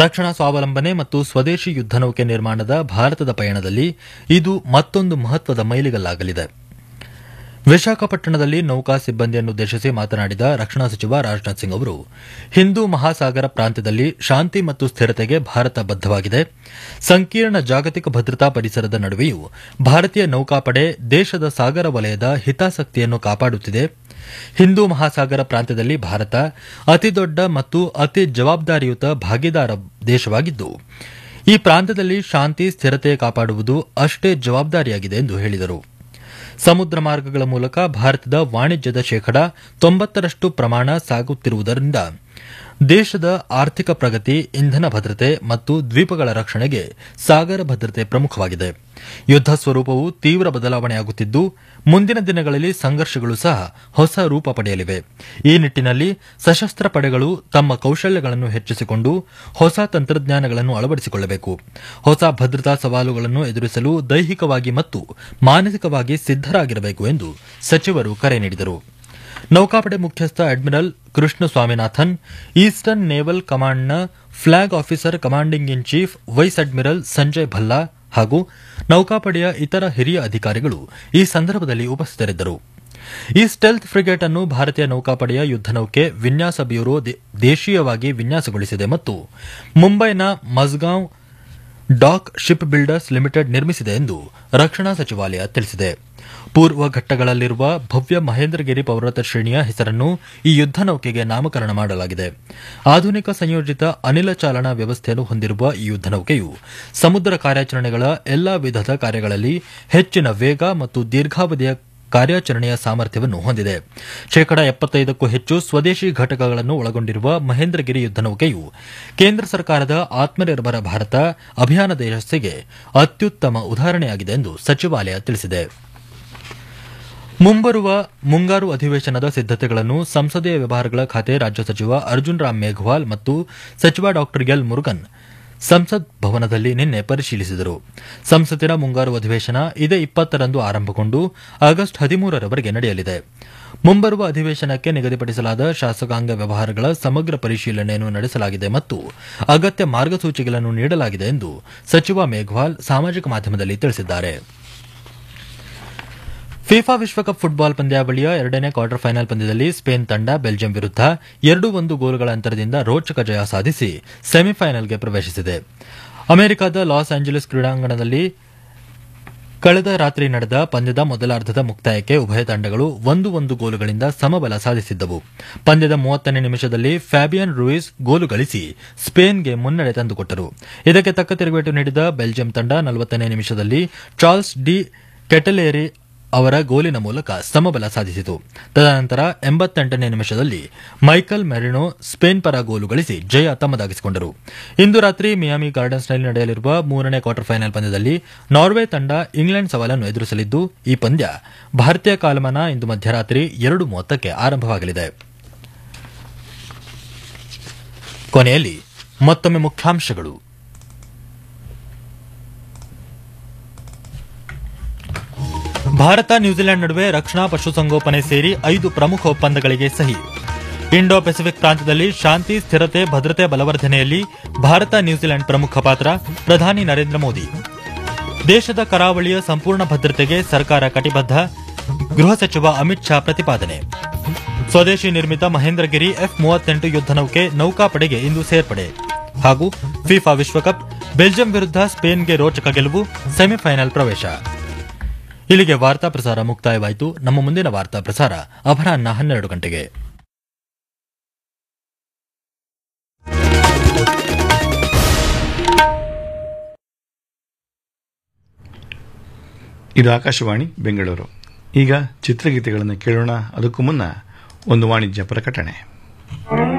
ರಕ್ಷಣಾ ಸ್ವಾವಲಂಬನೆ ಮತ್ತು ಸ್ವದೇಶಿ ಯುದ್ಧ ನೌಕೆ ನಿರ್ಮಾಣದ ಭಾರತದ ಪಯಣದಲ್ಲಿ ಇದು ಮತ್ತೊಂದು ಮಹತ್ವದ ಮೈಲಿಗಲ್ಲಾಗಲಿದೆ ವಿಶಾಖಪಟ್ಟಣದಲ್ಲಿ ನೌಕಾ ಸಿಬ್ಬಂದಿಯನ್ನುದ್ದೇಶಿಸಿ ಮಾತನಾಡಿದ ರಕ್ಷಣಾ ಸಚಿವ ರಾಜನಾಥ್ ಸಿಂಗ್ ಅವರು ಹಿಂದೂ ಮಹಾಸಾಗರ ಪ್ರಾಂತ್ಯದಲ್ಲಿ ಶಾಂತಿ ಮತ್ತು ಸ್ಥಿರತೆಗೆ ಭಾರತ ಬದ್ದವಾಗಿದೆ ಸಂಕೀರ್ಣ ಜಾಗತಿಕ ಭದ್ರತಾ ಪರಿಸರದ ನಡುವೆಯೂ ಭಾರತೀಯ ನೌಕಾಪಡೆ ದೇಶದ ಸಾಗರ ವಲಯದ ಹಿತಾಸಕ್ತಿಯನ್ನು ಕಾಪಾಡುತ್ತಿದೆ ಹಿಂದೂ ಮಹಾಸಾಗರ ಪ್ರಾಂತ್ಯದಲ್ಲಿ ಭಾರತ ಅತಿದೊಡ್ಡ ಮತ್ತು ಅತಿ ಜವಾಬ್ದಾರಿಯುತ ಭಾಗಿದಾರ ದೇಶವಾಗಿದ್ದು ಈ ಪ್ರಾಂತ್ಯದಲ್ಲಿ ಶಾಂತಿ ಸ್ಥಿರತೆ ಕಾಪಾಡುವುದು ಅಷ್ಟೇ ಜವಾಬ್ದಾರಿಯಾಗಿದೆ ಎಂದು ಹೇಳಿದರು ಸಮುದ್ರ ಮಾರ್ಗಗಳ ಮೂಲಕ ಭಾರತದ ವಾಣಿಜ್ಯದ ಶೇಕಡ ತೊಂಬತ್ತರಷ್ಟು ಪ್ರಮಾಣ ಸಾಗುತ್ತಿರುವುದರಿಂದ ದೇಶದ ಆರ್ಥಿಕ ಪ್ರಗತಿ ಇಂಧನ ಭದ್ರತೆ ಮತ್ತು ದ್ವೀಪಗಳ ರಕ್ಷಣೆಗೆ ಸಾಗರ ಭದ್ರತೆ ಪ್ರಮುಖವಾಗಿದೆ ಯುದ್ಧ ಸ್ವರೂಪವು ತೀವ್ರ ಬದಲಾವಣೆಯಾಗುತ್ತಿದ್ದು ಮುಂದಿನ ದಿನಗಳಲ್ಲಿ ಸಂಘರ್ಷಗಳು ಸಹ ಹೊಸ ರೂಪ ಪಡೆಯಲಿವೆ ಈ ನಿಟ್ಟಿನಲ್ಲಿ ಸಶಸ್ತ್ರ ಪಡೆಗಳು ತಮ್ಮ ಕೌಶಲ್ಯಗಳನ್ನು ಹೆಚ್ಚಿಸಿಕೊಂಡು ಹೊಸ ತಂತ್ರಜ್ಞಾನಗಳನ್ನು ಅಳವಡಿಸಿಕೊಳ್ಳಬೇಕು ಹೊಸ ಭದ್ರತಾ ಸವಾಲುಗಳನ್ನು ಎದುರಿಸಲು ದೈಹಿಕವಾಗಿ ಮತ್ತು ಮಾನಸಿಕವಾಗಿ ಸಿದ್ದರಾಗಿರಬೇಕು ಎಂದು ಸಚಿವರು ಕರೆ ನೀಡಿದರು ನೌಕಾಪಡೆ ಮುಖ್ಯಸ್ಥ admiral Krishna Swaminathan eastern naval ಕಮಾಂಡ್ನ flag officer commanding in chief vice admiral Sanjay Bhalla ಹಾಗೂ ನೌಕಾಪಡೆಯ ಇತರ ಹಿರಿಯ ಅಧಿಕಾರಿಗಳು ಈ ಸಂದರ್ಭದಲ್ಲಿ ಉಪಸ್ಥಿತರಿದ್ದರು ಈ ಸ್ಟೆಲ್ತ್ ಫ್ರಿಗೇಟ್ ಅನ್ನು ಭಾರತೀಯ ನೌಕಾಪಡೆಯ ಯುದ್ದ ನೌಕೆ ವಿನ್ಯಾಸ ಬ್ಯೂರೋ ದೇಶೀಯವಾಗಿ ವಿನ್ಯಾಸಗೊಳಿಸಿದೆ ಮತ್ತು ಮುಂಬೈನ Mazagon dock shipbuilders limited ನಿರ್ಮಿಸಿದೆ ಎಂದು ರಕ್ಷಣಾ ಸಚಿವಾಲಯ ತಿಳಿಸಿದೆ ಪೂರ್ವ ಘಟ್ಟಗಳಲ್ಲಿರುವ ಭವ್ಯ ಮಹೇಂದ್ರಗಿರಿ ಪರ್ವತ ಶ್ರೇಣಿಯ ಹೆಸರನ್ನು ಈ ಯುದ್ದ ನೌಕೆಗೆ ನಾಮಕರಣ ಮಾಡಲಾಗಿದೆ ಆಧುನಿಕ ಸಂಯೋಜಿತ ಅನಿಲ ಚಾಲನಾ ವ್ಯವಸ್ಥೆಯನ್ನು ಹೊಂದಿರುವ ಈ ಯುದ್ದ ನೌಕೆಯು ಸಮುದ್ರ ಕಾರ್ಯಾಚರಣೆಗಳ ಎಲ್ಲಾ ವಿಧದ ಕಾರ್ಯಗಳಲ್ಲಿ ಹೆಚ್ಚಿನ ವೇಗ ಮತ್ತು ದೀರ್ಘಾವಧಿಯ ಕಾರ್ಯಾಚರಣೆಯ ಸಾಮರ್ಥ್ಯವನ್ನು ಹೊಂದಿದೆ ಶೇಕಡ ಎಪ್ಪತ್ತೈದಕ್ಕೂ ಹೆಚ್ಚು ಸ್ವದೇಶಿ ಘಟಕಗಳನ್ನು ಒಳಗೊಂಡಿರುವ ಮಹೇಂದ್ರಗಿರಿ ಯುದ್ದ ನೌಕೆಯು ಕೇಂದ್ರ ಸರ್ಕಾರದ ಆತ್ಮನಿರ್ಭರ ಭಾರತ ಅಭಿಯಾನದ ಯಶಸ್ಸಿಗೆ ಅತ್ಯುತ್ತಮ ಉದಾಹರಣೆಯಾಗಿದೆ ಎಂದು ಸಚಿವಾಲಯ ತಿಳಿಸಿದೆ ಮುಂಬರುವ ಮುಂಗಾರು ಅಧಿವೇಶನದ ಸಿದ್ದತೆಗಳನ್ನು ಸಂಸದೀಯ ವ್ಯವಹಾರಗಳ ಖಾತೆ ರಾಜ್ಯ ಸಚಿವ ಅರ್ಜುನ್ ರಾಮ್ ಮೇಘವಾಲ್ ಮತ್ತು ಸಚಿವ ಡಾ ಎಲ್ ಮುರುಗನ್ ಸಂಸತ್ ಭವನದಲ್ಲಿ ನಿನ್ನೆ ಪರಿಶೀಲಿಸಿದರು ಸಂಸತ್ತಿನ ಮುಂಗಾರು ಅಧಿವೇಶನ ಇದೇ ಇಪ್ಪತ್ತರಂದು ಆರಂಭಗೊಂಡು ಆಗಸ್ಟ್ ಹದಿಮೂರರವರೆಗೆ ನಡೆಯಲಿದೆ ಮುಂಬರುವ ಅಧಿವೇಶನಕ್ಕೆ ನಿಗದಿಪಡಿಸಲಾದ ಶಾಸಕಾಂಗ ವ್ಯವಹಾರಗಳ ಸಮಗ್ರ ಪರಿಶೀಲನೆಯನ್ನು ನಡೆಸಲಾಗಿದೆ ಮತ್ತು ಅಗತ್ಯ ಮಾರ್ಗಸೂಚಿಗಳನ್ನು ನೀಡಲಾಗಿದೆ ಎಂದು ಸಚಿವ ಮೇಘವಾಲ್ ಸಾಮಾಜಿಕ ಮಾಧ್ಯಮದಲ್ಲಿ ತಿಳಿಸಿದ್ದಾರೆ ಫಿಫಾ ವಿಶ್ವಕಪ್ ಫುಟ್ಬಾಲ್ ಪಂದ್ಯಾವಳಿಯ ಎರಡನೇ ಕ್ವಾರ್ಟರ್ ಫೈನಲ್ ಪಂದ್ಯದಲ್ಲಿ ಸ್ಪೇನ್ ತಂಡ ಬೆಲ್ಜಿಯಂ ವಿರುದ್ಧ ಎರಡು ಒಂದು ಗೋಲುಗಳ ಅಂತರದಿಂದ ರೋಚಕ ಜಯ ಸಾಧಿಸಿ ಸೆಮಿಫೈನಲ್ಗೆ ಪ್ರವೇಶಿಸಿದೆ ಅಮೆರಿಕದ ಲಾಸ್ ಆಂಜಲೀಸ್ ಕ್ರೀಡಾಂಗಣದಲ್ಲಿ ಕಳೆದ ರಾತ್ರಿ ನಡೆದ ಪಂದ್ಯದ ಮೊದಲಾರ್ಧದ ಮುಕ್ತಾಯಕ್ಕೆ ಉಭಯ ತಂಡಗಳು ಒಂದು ಒಂದು ಗೋಲುಗಳಿಂದ ಸಮಬಲ ಸಾಧಿಸಿದ್ದವು ಪಂದ್ಯದ ಮೂವತ್ತನೇ ನಿಮಿಷದಲ್ಲಿ ಫ್ಯಾಬಿಯನ್ ರೂಯಿಸ್ ಗೋಲು ಗಳಿಸಿ ಸ್ಪೇನ್ಗೆ ಮುನ್ನಡೆ ತಂದುಕೊಟ್ಟರು ಇದಕ್ಕೆ ತಕ್ಕ ತಿರುಗೇಟು ನೀಡಿದ ಬೆಲ್ಜಿಯಂ ತಂಡ ನಲವತ್ತನೇ ನಿಮಿಷದಲ್ಲಿ ಚಾರ್ಲ್ಸ್ ಡಿ ಕೆಟಲೇರಿ ಅವರ ಗೋಲಿನ ಮೂಲಕ ಸಮಬಲ ಸಾಧಿಸಿತು ತದನಂತರ ಎಂಬತ್ತೆಂಟನೇ ನಿಮಿಷದಲ್ಲಿ ಮೈಕಲ್ ಮೆರಿನೋ ಸ್ಪೇನ್ ಪರ ಗೋಲು ಗಳಿಸಿ ಜಯ ತಮ್ಮದಾಗಿಸಿಕೊಂಡರು ಇಂದು ರಾತ್ರಿ ಮಿಯಾಮಿ ಗಾರ್ಡನ್ಸ್ನಲ್ಲಿ ನಡೆಯಲಿರುವ ಮೂರನೇ ಕ್ವಾರ್ಟರ್ ಫೈನಲ್ ಪಂದ್ಯದಲ್ಲಿ ನಾರ್ವೆ ತಂಡ ಇಂಗ್ಲೆಂಡ್ ಸವಾಲನ್ನು ಎದುರಿಸಲಿದ್ದು ಈ ಪಂದ್ಯ ಭಾರತೀಯ ಕಾಲಮಾನ ಇಂದು ಮಧ್ಯರಾತ್ರಿ ಎರಡು ಮೂವತ್ತಕ್ಕೆ ಆರಂಭವಾಗಲಿದೆ ಕೊನೆಯಲ್ಲಿ ಮತ್ತೊಮ್ಮೆ ಮುಖ್ಯಾಂಶಗಳು ಭಾರತ ನ್ಯೂಜಿಲೆಂಡ್ ನಡುವೆ ರಕ್ಷಣಾ ಪಶುಸಂಗೋಪನೆ ಸೇರಿ ಐದು ಪ್ರಮುಖ ಒಪ್ಪಂದಗಳಿಗೆ ಸಹಿ ಇಂಡೋ ಪೆಸಿಫಿಕ್ ಪ್ರಾಂತ್ಯದಲ್ಲಿ ಶಾಂತಿ ಸ್ಥಿರತೆ ಭದ್ರತೆ ಬಲವರ್ಧನೆಯಲ್ಲಿ ಭಾರತ ನ್ಯೂಜಿಲೆಂಡ್ ಪ್ರಮುಖ ಪಾತ್ರ ಪ್ರಧಾನಿ ನರೇಂದ್ರ ಮೋದಿ ದೇಶದ ಕರಾವಳಿಯ ಸಂಪೂರ್ಣ ಭದ್ರತೆಗೆ ಸರ್ಕಾರ ಕಟಿಬದ್ಧ ಗೃಹ ಸಚಿವ ಅಮಿತ್ ಶಾ ಪ್ರತಿಪಾದನೆ ಸ್ವದೇಶಿ ನಿರ್ಮಿತ ಮಹೇಂದ್ರಗಿರಿ ಎಫ್ ಮೂವತ್ತೆಂಟು ಯುದ್ಧ ನೌಕೆ ನೌಕಾಪಡೆಗೆ ಇಂದು ಸೇರ್ಪಡೆ ಹಾಗೂ ಫಿಫಾ ವಿಶ್ವಕಪ್ ಬೆಲ್ಜಿಯಂ ವಿರುದ್ಧ ಸ್ಪೇನ್ಗೆ ರೋಚಕ ಗೆಲುವು ಸೆಮಿಫೈನಲ್ ಪ್ರವೇಶ ಇಲ್ಲಿಗೆ ವಾರ್ತಾ ಪ್ರಸಾರ ಮುಕ್ತಾಯವಾಯಿತು ನಮ್ಮ ಮುಂದಿನ ವಾರ್ತಾ ಪ್ರಸಾರ ಅಪರಾಹ್ನ ಹನ್ನೆರಡು ಗಂಟೆಗೆ ಇದು ಆಕಾಶವಾಣಿ ಬೆಂಗಳೂರು ಈಗ ಚಿತ್ರಗೀತೆಗಳನ್ನು ಕೇಳೋಣ ಅದಕ್ಕೂ ಮುನ್ನ ಒಂದು ವಾಣಿಜ್ಯ ಪ್ರಕಟಣೆ